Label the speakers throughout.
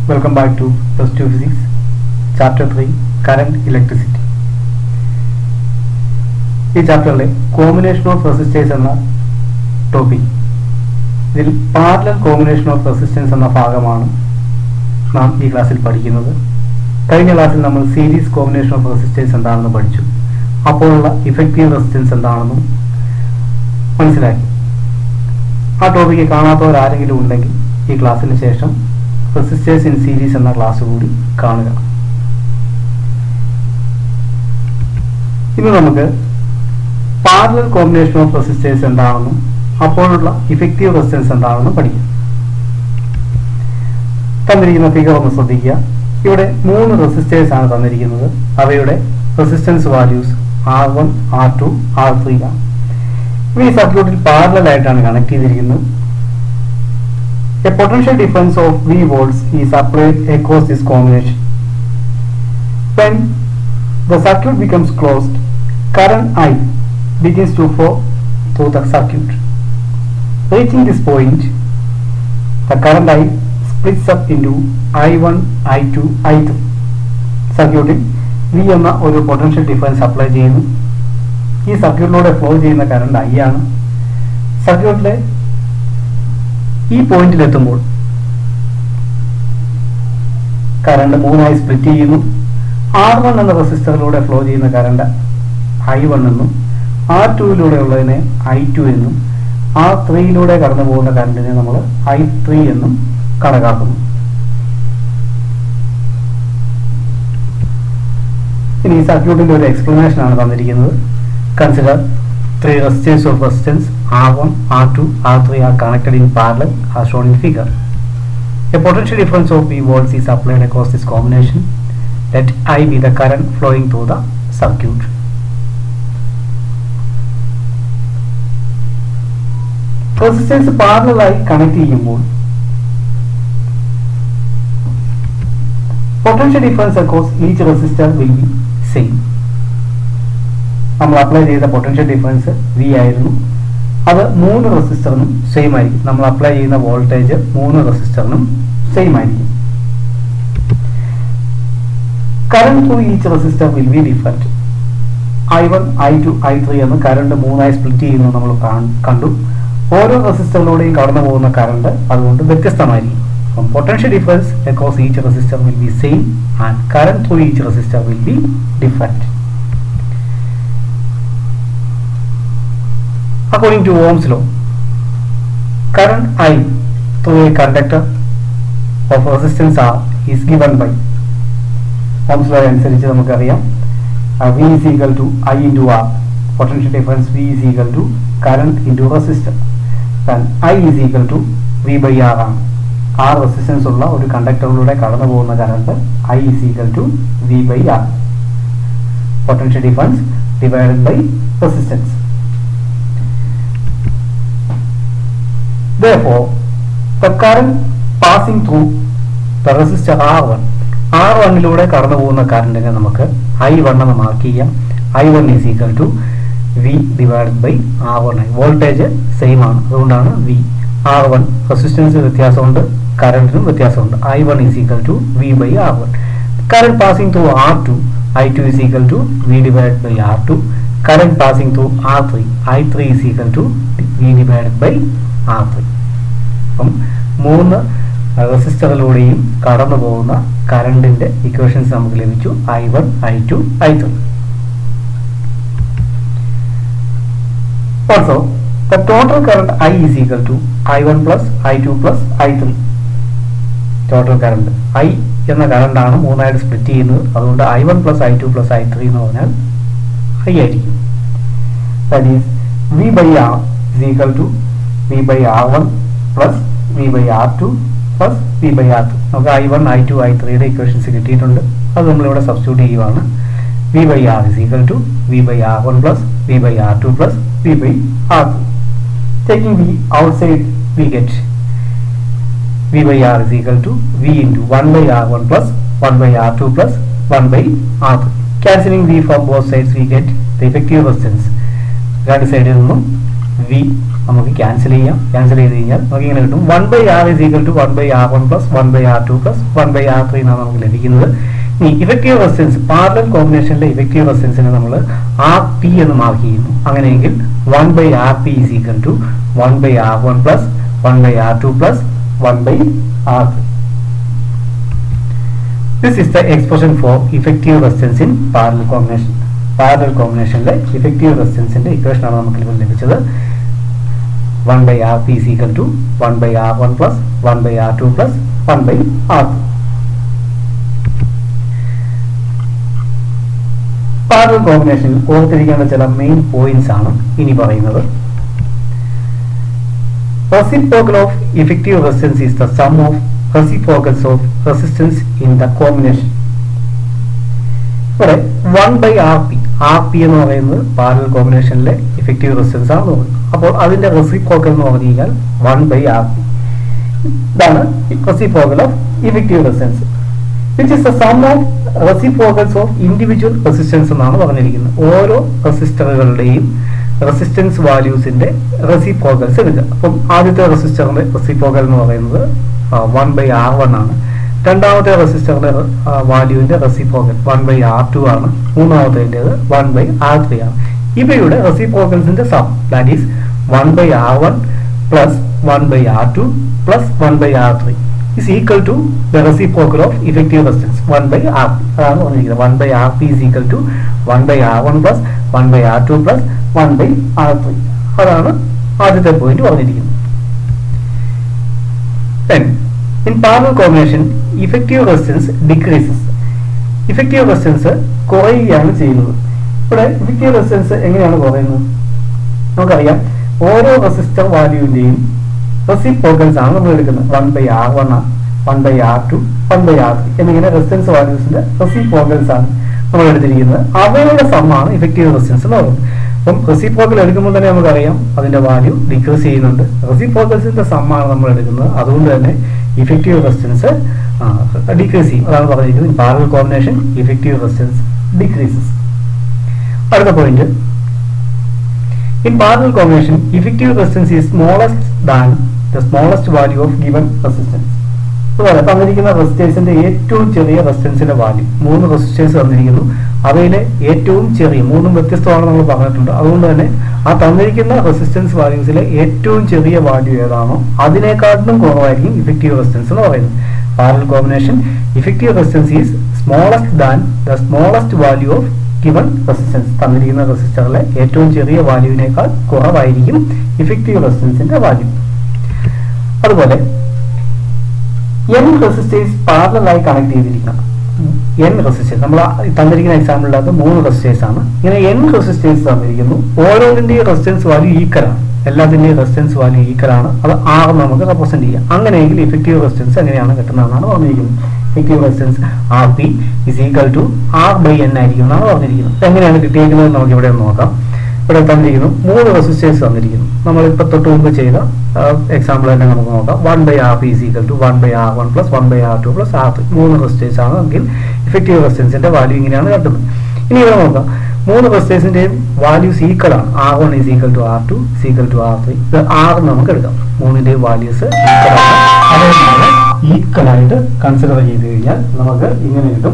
Speaker 1: Welcome back to Plus 2 Physics, Chapter 3 Current Electricity. ഈ ചാപ്റ്ററിലെ combination of resistors എന്ന topic ഇതിൽ പാരലൽ കോമ്പിനേഷൻ ഓഫ് റെസിസ്റ്റൻസ് എന്ന ഭാഗമാണ് നാം ഈ ക്ലാസ്സിൽ പഠിക്കുന്നത് കഴിഞ്ഞ ക്ലാസ്സിൽ നമ്മൾ സീരീസ് കോമ്പിനേഷൻ ഓഫ് റെസിസ്റ്റേഴ്സ് എന്താണെന്ന് പഠിച്ചു അപ്പോഴുള്ള ഇഫക്റ്റീവ് റെസിസ്റ്റൻസ് എന്താണെന്നും മനസ്സിലാക്കി ആ ടോപ്പിക്ക് കാണാത്തവർ ആരെങ്കിലും ഉണ്ടെങ്കിൽ ഈ ക്ലാസ്സിന് ശേഷം റെസിസ്റ്റേഴ്സ് ഇൻ സീരീസ് എന്ന ക്ലാസ് കൂടി കാണുക ഇന്ന് നമുക്ക് പാരലൽ കോമ്പിനേഷൻ ഓഫ് റെസിസ്റ്റേഴ്സ് എന്താണെന്നും അപ്പോഴുള്ള ഇഫക്റ്റീവ് റെസിസ്റ്റൻസ് എന്താണെന്നും പഠിക്കാം തന്നിരിക്കുന്ന ഫിഗർ ഒന്ന് ശ്രദ്ധിക്കുക ഇവിടെ മൂന്ന് റെസിസ്റ്റേഴ്സ് ആണ് തന്നിരിക്കുന്നത് അവയുടെ resistance values R one R two R three ആണ് ഇവ ഈ സർക്യൂട്ടിൽ പാരലൽ ആയിട്ടാണ് കണക്ട് ചെയ്തിരിക്കുന്നത് A potential difference of V volts is applied across this combination. When the circuit becomes closed, current I begins to flow through the circuit. Reaching this point, the current I splits up into I1, I2, I3. സർക്യൂട്ടിൽ V എന്ന ഒരു potential difference apply ചെയ്യുന്നു ഈ സർക്യൂട്ടിലൂടെ flow ചെയ്യുന്ന current I ആണ് സർക്യൂട്ടിലെ ഈ പോയിന്റിൽ എത്തുമ്പോൾ കറണ്ട് മൂന്നായി സ്പ്ലിറ്റ് ചെയ്യുന്നു ആർ വൺ എന്ന റെസിസ്റ്ററിലൂടെ ഫ്ലോ ചെയ്യുന്ന കറണ്ട് ഐ വൺ എന്നും ആർ ടുവിലൂടെ ഉള്ളതിനെ ഐ ടു എന്നും ആർ ത്രീയിലൂടെ കടന്നു പോകുന്ന കറണ്ടിനെ നമ്മൾ ഐ ത്രീ എന്നും കണക്കാക്കുന്നു ഇനി ഈ സർക്യൂട്ടിന്റെ ഒരു എക്സ്പ്ലനേഷൻ ആണ് തന്നിരിക്കുന്നത് consider three resistors of resistance R1, R2, R3 are connected in parallel as shown in figure. A potential difference of V volts is applied across this combination. Let I be the current flowing through the circuit. Resistance പാരലായി connect ചെയ്യുമ്പോൾ potential difference across each resistor will be same നമ്മൾ apply ചെയ്ത potential difference V ആയിരുന്നു അത് മൂന്ന് റെസിസ്റ്ററിനും same ആയിരിക്കും നമ്മൾ അപ്ലൈ ചെയ്യുന്ന വോൾട്ടേജ് മൂന്ന് റെസിസ്റ്ററിനും സെയിം ആയിരിക്കും current through each resistor will be different I one I two I three എന്ന് കറണ്ട് മൂന്നായി സ്പ്ലിറ്റ് ചെയ്യുന്നു നമ്മൾ കണ്ടു ഓരോ റെസിസ്റ്ററിലൂടെയും കടന്നു പോകുന്ന കറണ്ട് അതുകൊണ്ട് വ്യത്യസ്തമായിരിക്കും അപ്പം potential difference across each resistor will be same and current through each resistor will be different according to Ohm's law, current I through a conductor of resistance R is given by Ohm's law അനുസരിച്ച് നമുക്കറിയാം V is equal to I into R potential difference V is equal to current into resistor then I is equal to V by R ആണ് R resistance ഉള്ള ഒരു കണ്ടക്ടറിലൂടെ കടന്നു പോകുന്ന current I is equal to V by R potential difference divided by resistance Therefore, the current passing through the resistor R1 R1 ലൂടെ കടന്നു പോകുന്ന കറണ്ടിനെ നമുക്ക് ഐ വൺ എന്ന് മാർക്ക് ചെയ്യാം I one is equal to V divide by R one I voltage same ആണ് അതുകൊണ്ടാണ് V R one resistance വ്യത്യാസമുണ്ട് കറണ്ടിനും വ്യത്യാസമുണ്ട് I one is equal to V by R one current passing through R two I two is equal to V divide by R two current passing through R three I three is equal to V divide by R three അപ്പം മൂന്ന് റെസിസ്റ്ററിലൂടെയും കടന്നു പോകുന്ന കറണ്ടിന്റെ equations നമുക്ക് ലഭിച്ചു I one I two I three also the total current I is equal to I one plus I two plus I three total current I എന്ന കറണ്ടാണ് മൂന്നായിട്ട് സ്പ്ലിറ്റ് ചെയ്യുന്നത് അതുകൊണ്ട് I one plus I two plus I three എന്ന് പറഞ്ഞാൽ I ആയിരിക്കും that is V by R is equal to V by R one plus V by R two plus V by R two നമുക്ക് I one I two I ത്രീയുടെ equations കിട്ടിയിട്ടുണ്ട് അത് നമ്മളിവിടെ substitute ചെയ്യുവാണ് V by R is equal to V by R one plus V by R two plus V by R two taking V outside we get V by R is equal to V into one by R one plus one by R two plus one by R three cancelling V from both sides V get the effective resistance രണ്ട് സൈഡിൽ നിന്നും V നമുക്ക് cancel ചെയ്യാം cancel ചെയ്ത് കഴിഞ്ഞാൽ നമുക്ക് ഇങ്ങനെ കിട്ടും one by R is equal to one by R one plus one by R two plus one by R three എന്നാണ് നമുക്ക് ലഭിക്കുന്നത് ഇനി ഇഫക്റ്റീവ് റെസിസ്റ്റൻസ് പാരലൽ കോമ്പിനേഷനിലെ ഇഫക്റ്റീവ് റെസിസ്റ്റൻസിനെ നമ്മൾ ആർ പി എന്ന് മാർക്ക് ചെയ്യുന്നു അങ്ങനെയെങ്കിൽ one by R P is equal to one by R one plus one by R two plus one by R three this is the expression for effective resistance in parallel combination parallel കോമ്പിനേഷനിലെ effective റെസിസ്റ്റൻസിന്റെ equation ആണ് നമുക്ക് ഇപ്പോൾ ലഭിച്ചത് one by R P is equal to one by R one plus one by R two plus one by R two parallel കോമ്പിനേഷനിൽ ഓർത്തിരിക്കേണ്ട ചില main points ആണ് ഇനി പറയുന്നത് reciprocal of effective resistance is the sum of reciprocals of resistance in the combination ഇവിടെ one by R P R P എന്ന് പറയുന്നത് parallel കോമ്പിനേഷനിലെ ഇഫക്റ്റീവ് റെസിസ്റ്റൻസ് ആണ് തോന്നുന്നത് അപ്പോൾ അതിന്റെ റെസിപ്രോക്കൽ എന്ന് പറഞ്ഞു കഴിഞ്ഞാൽ വൺ ബൈ ആർ പി ഇതാണ് reciprocal of effective resistance which is the sum of reciprocals of individual resistance എന്നാണ് പറഞ്ഞിരിക്കുന്നത് ഓരോ റെസിസ്റ്ററുകളുടെയും റെസിസ്റ്റൻസ് വാല്യൂസിന്റെ റെസിപ്രോക്കൽസ് എടുക്കുക അപ്പം ആദ്യത്തെ റെസിസ്റ്ററിന്റെ റെസിപ്രോക്കൽ എന്ന് പറയുന്നത് വൺ ബൈ ആർ വൺ ആണ് രണ്ടാമത്തെ റെസിസ്റ്ററിന്റെ വാല്യൂവിന്റെ reciprocal one by R two ആണ് മൂന്നാമത്തേത് വൺ ബൈ ആർ ത്രീ ആണ് ഇവയുടെ റെസിപ്രോക്കൽസിന്റെ sum that is one by R one plus one by R two plus one by R three is equal to the reciprocal of effective resistance 1 by RP അതാണ് പറഞ്ഞിരിക്കുന്നത് 1 by RP is equal to 1 by R1 plus 1 by R2 plus 1 by R3 അതാണ് ആദ്യത്തെ point പറഞ്ഞിരിക്കുന്നത് then in parallel combination effective resistance decreases effective resistance കുറയുകയാണ് ചെയ്യുന്നത് ഇവിടെ effective resistance എങ്ങനെയാണ് കുറയുന്നത് നമുക്കറിയാം ഓരോ റെസിസ്റ്റർ വാല്യൂവിന്റെയും റെസിപ്രോക്കൽസ് ആണ് നമ്മൾ എടുക്കുന്നത് one by R one one by R two one by R three എന്നിങ്ങനെ റെസിസ്റ്റൻസ് വാല്യൂസിന്റെ റെസിപ്രോക്കൽസ് ആണ് നമ്മൾ എടുത്തിരിക്കുന്നത് അവയുടെ സമ്മാണ് ഇഫക്റ്റീവ് റെസിസ്റ്റൻസ് എന്ന് പറയുന്നത് അപ്പം റെസിപ്രോക്കൽ എടുക്കുമ്പോൾ തന്നെ നമുക്കറിയാം അതിന്റെ വാല്യൂ ഡിക്രീസ് ചെയ്യുന്നുണ്ട് റെസിപ്രോക്കൽസിന്റെ സമ്മാണ് നമ്മൾ എടുക്കുന്നത് അതുകൊണ്ട് തന്നെ ഇഫക്റ്റീവ് റെസിസ്റ്റൻസ് ഡിക്രീസ് ചെയ്യും അതാണ് പറഞ്ഞിരിക്കുന്നത് parallel combination effective resistance decreases അടുത്ത point In parallel combination, effective resistance is smallest than the smallest value of given resistance. അതുപോലെ തന്നിരിക്കുന്ന റെസിസ്റ്റേഴ്സിന്റെ ഏറ്റവും ചെറിയ റെസിസ്റ്റൻസിന്റെ വാല്യൂ മൂന്ന് റെസിസ്റ്റേഴ്സ് തന്നിരിക്കുന്നു അവയിലെ ഏറ്റവും ചെറിയ മൂന്നും വ്യത്യസ്തമാണ് നമ്മൾ പറഞ്ഞിട്ടുണ്ട് അതുകൊണ്ട് തന്നെ ആ തന്നിരിക്കുന്ന റെസിസ്റ്റൻസ് വാല്യൂസിലെ ഏറ്റവും ചെറിയ വാല്യൂ ഏതാണോ അതിനേക്കാട്ടിലും കുറവായിരിക്കും ഇഫക്റ്റീവ് റെസിസ്റ്റൻസ് എന്ന് പറയുന്നത് parallel combination effective resistance is smallest than the smallest value of given resistance തന്നിരിക്കുന്ന റെസിസ്റ്ററിലെ ഏറ്റവും ചെറിയ വാല്യൂവിനേക്കാൾ കുറവായിരിക്കും ഇഫക്റ്റീവ് റെസിസ്റ്റൻസിന്റെ വാല്യൂ അതുപോലെ എൻ റെസിസ്റ്റേഴ്സ് പാരലായി കണക്ട് ചെയ്തിരിക്കണം എൻ റെസിസ്റ്റേഴ്സ് നമ്മൾ തന്നിരിക്കുന്ന എക്സാമ്പിളിനകത്ത് മൂന്ന് റെസിസ്റ്റേഴ്സ് ആണ് ഇങ്ങനെ എൻ റെസിസ്റ്റേഴ്സ് തന്നിരിക്കുന്നു ഓരോന്നിന്റെയും റെസിസ്റ്റൻസ് വാല്യൂ ഈക്വൽ ആണ് എല്ലാത്തിന്റെയും റെസിസ്റ്റൻസ് വാല്യൂ ഈക്വൽ ആണ് അത് ആർ നമുക്ക് റെപ്രസെന്റ് ചെയ്യാം അങ്ങനെയെങ്കിൽ ഇഫക്റ്റീവ് റെസിസ്റ്റൻസ് എങ്ങനെയാണ് കിട്ടുന്നതെന്നാണ് പറഞ്ഞിരിക്കുന്നത് effective resistance R P is equal to R by N ആയിരിക്കും എന്നാണ് പറഞ്ഞിരിക്കുന്നത് എങ്ങനെയാണ് കിട്ടിയിരിക്കുന്നത് നമുക്ക് ഇവിടെ ഒന്ന് നോക്കാം ഇവിടെ തന്നിരിക്കുന്നു മൂന്ന് റെസിസ്റ്റേഴ്സ് തന്നിരിക്കുന്നു നമ്മൾ ഇപ്പൊ തൊട്ട് മുമ്പ് ചെയ്ത എക്സാമ്പിൾ തന്നെ നമുക്ക് നോക്കാം one by R P equal to one by R one plus one by R two plus R three മൂന്ന് റെസിസ്റ്റേഴ്സ് ആണ് എങ്കിൽ ഇഫക്റ്റീവ് റെസിസ്റ്റൻസിന്റെ വാല്യൂ ഇങ്ങനെയാണ് കിട്ടുന്നത് ഇനി ഇവിടെ നോക്കാം മൂന്ന് റെസിസ്റ്റേഴ്സിന്റെയും വാല്യൂസ് ഈക്വൽ ആണ് R one is equal to R two equal to R three ഇത് ആർ നമുക്ക് എടുക്കാം മൂന്നിന്റെയും വാല്യൂസ് ഈക്വൽ ആണ് അതേ നമ്മൾ ഈക്വൽ ആയിട്ട് കൺസിഡർ ചെയ്ത് കഴിഞ്ഞാൽ നമുക്ക് ഇങ്ങനെ കിട്ടും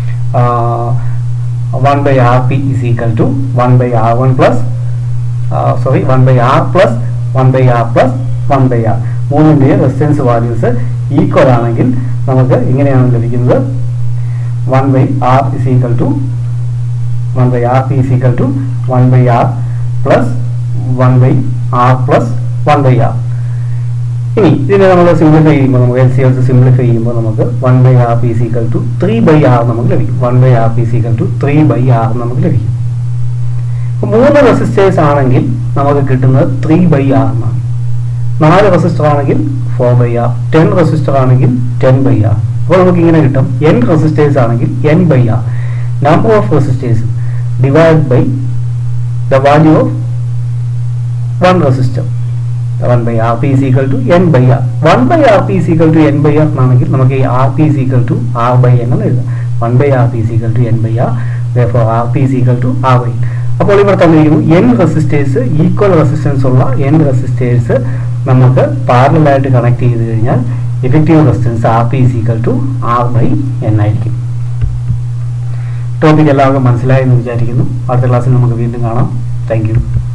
Speaker 1: one by R P is equal to one by R one plus sorry one by R plus one by R plus one by R മൂന്നിൻ്റെയും റെസിസ്റ്റൻസ് വാല്യൂസ് ഈക്വൽ ആണെങ്കിൽ നമുക്ക് ഇങ്ങനെയാണ് ലഭിക്കുന്നത് one by R is equal to one by R P is equal to one by R plus one by R plus one by R ഇനി ഇതിനെ നമ്മൾ simplify ചെയ്യുമ്പോൾ നമുക്ക് എൽ സി എൽസ് സിംപ്ലിഫൈ ചെയ്യുമ്പോൾ നമുക്ക് one by R P is equal to three by R നമുക്ക് ലഭിക്കും one by R P is equal to three by R നമുക്ക് ലഭിക്കും മൂന്ന് റെസിസ്റ്റേഴ്സ് ആണെങ്കിൽ നമുക്ക് കിട്ടുന്നത് ത്രീ ബൈ ആർ എന്നാണ് നാല് റെസിസ്റ്റർ ആണെങ്കിൽ four by R ten resistor ആണെങ്കിൽ ടെൻ ബൈ ആർ അപ്പോൾ നമുക്ക് ഇങ്ങനെ കിട്ടും എൻ റെസിസ്റ്റേഴ്സ് ആണെങ്കിൽ N by R number of resistors divide by the value of one resistor one by R P is equal to N by R one by R P is equal to N by R എന്നാണെങ്കിൽ നമുക്ക് ഈ R P is equal to R by N എന്ന് എഴുതാം one by R P is equal to N by R therefore R P is equal to R by അപ്പോൾ ഇവിടെ തന്നിരിക്കുന്നു N resistors equal resistance ഉള്ള N resistors നമുക്ക് പാരലായിട്ട് connect ചെയ്ത് കഴിഞ്ഞാൽ effective resistance R P is equal to R by N ആയിരിക്കും topic എല്ലാവർക്കും മനസ്സിലായി എന്ന് വിചാരിക്കുന്നു അടുത്ത ക്ലാസ്സിൽ നമുക്ക് വീണ്ടും കാണാം താങ്ക് യു